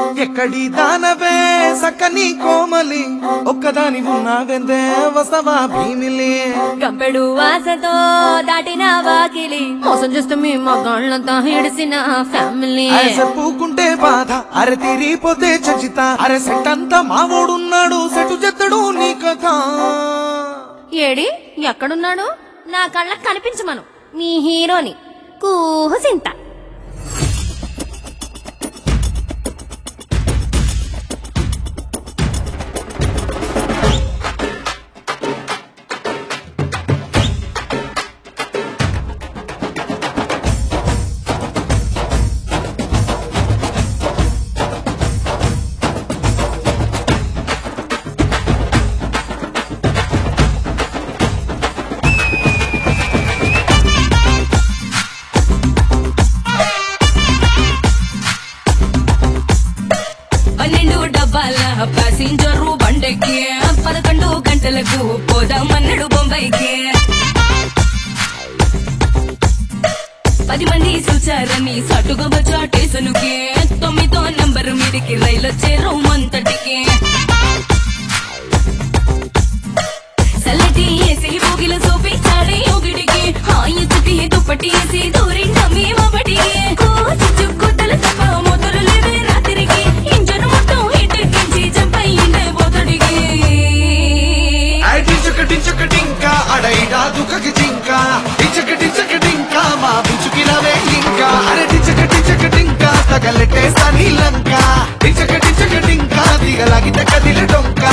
ఎక్కడి దానవే సక్కని కోమలి ఒక్కదాని ఉన్నావెందే వసవా భీమిలి గంపెడు ఆశతో దాటిన వాకిలి మోసం చేస్తే మీ మగాళ్ళంతా hiడిసిన ఫ్యామిలీ అరే చెప్పుకుంటే బాధ అరే తీరిపోతే చచిత అరే సెట్ అంతా మావోడున్నాడు సెటు చెత్తడు నీ కథ ఏడి ఎక్కడున్నాడు నా కళ్ళకు కనిపించమను మీ హీరోని కూహసింత పన్నెండు డబ్బాల ప్యాసింజర్ బండెక్కి పదకొండు గంటలకు పోదామన్నాడు బొంబాయికి పది మంది చూచారని సటుగా వచ్చా స్టేషన్కి తొమ్మిదో నంబర్ మీదకి రైలు వచ్చే రౌమంతటికి చల్లటి ఏసి భోగిల చూపించాడే యోగిడికి హాయి చుట్టి దుప్పటి వేసి దూరిండ మేమబడికి కోచి కుద్దలు తప్ప మొదలు లేవే రాత్రికి ఇంజను మొత్తం ఇటెక్కించి చంపయిండే పోతడికి టించకటించకటింకా అడైడా దుఃఖకి జింక టించకటించకటింకా మా పిచుకినవే ఇంకా అరే టించకటించకటింకా తగలెట్టే సనీ లంక టించకటించకటింకా దిగలాగితే కదిలే డొంకా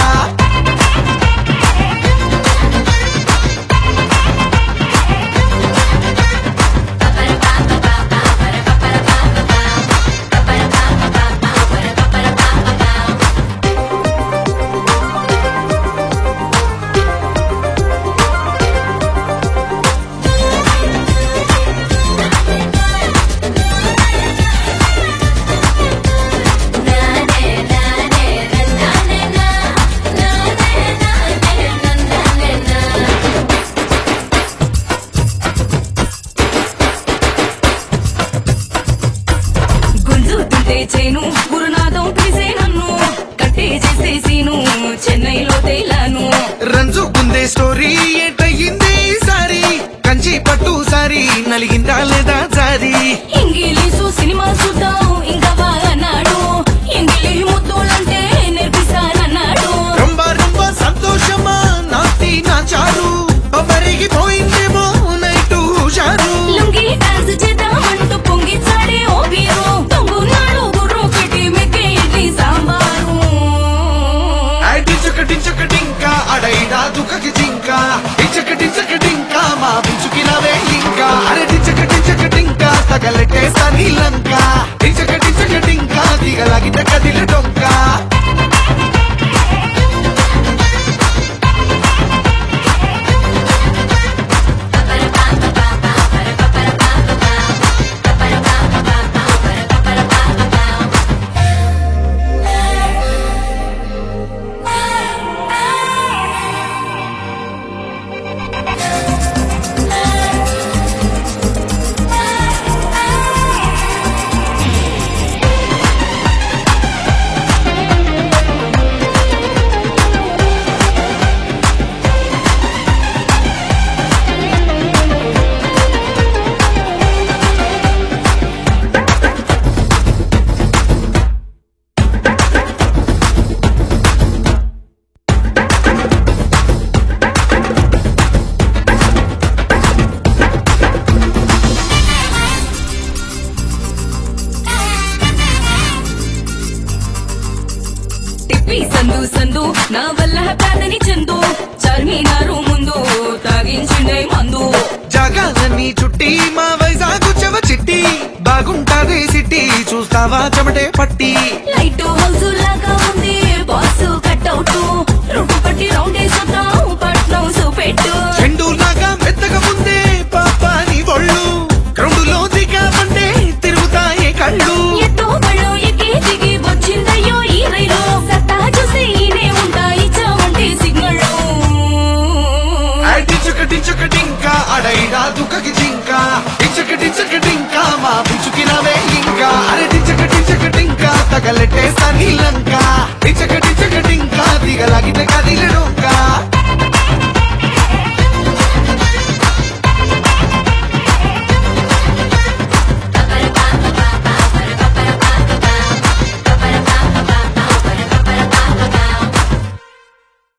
గుంజుతుంటే చేను గురునాథం పిలిసే నన్ను కట్టే చేసేసీను చెన్నైలో తేలాను రంజుకుందే స్టోరీ ఏంటయ్యింది సారి కంచి పట్టు సారి నలిగిందా లేదా జారి ఇంగిలీసు సినిమా చూద్దాం ఇంకా బాగా అన్నాడు ఇంగిలి ముద్దులంటే నేర్పిస్తానన్నాడు రొంబ రొంబ సంతోషమా నాటి నాచారు పోయిందేమో నైటు హుషారు లుంగి డాన్స్ చేద్దామంటూ పొంగిచ్చాడే ఓ వీరు తొంగున్నాడు గుర్రు పెట్టి మెక్కే ఇడ్లీ సాంబారు టించకటించకటింకా అడైడా దుఃఖకి జింక టించకటించకటింకా మా పిచుకినవే ఇంకా అరే టించకటించకటింకా తగలెట్టే సనీ లంక టించకటించకటింకా దిగలాగితే కదిలే డొంకా తిప్పి సందు సందు నా వల్ల కాదని చందు చార్మినారు ముందు తాగించిండే మందు జగాలన్నీ చుట్టి మా వైజాగ్ చెవ చిట్టి బాగుంటాదే సిట్టి చూస్తావా చెమటే పట్టి లైట్ హౌస్ లాగా ఉంది బాస్ కట్అవుట్ రొట్టు పట్టి రౌండ్ వేసుకుందాం పట్నం చూపెట్టు చెండు లాగా మెత్తగా ముందే పాపాని ఒళ్ళు గ్రౌండులో దిగామంటే తిరుగుతాయే కళ్ళు ఎట్టో బళ్ళు ఎక్కి దిగి వచ్చిందయ్యో ఈ రైలు సత్తా చూసి ఈనే ఉంటా ఇచ్చామంటే సిగ్నల్ టించకటించకటింకా అడైడా దుఃఖకి జింక టించకటించకటింకా మా పిచుకినవే ఇంకా అరే టించకటించకటింకా తగ తగలెట్టేస్తా నీ లంక డిచక డిచక డింగ్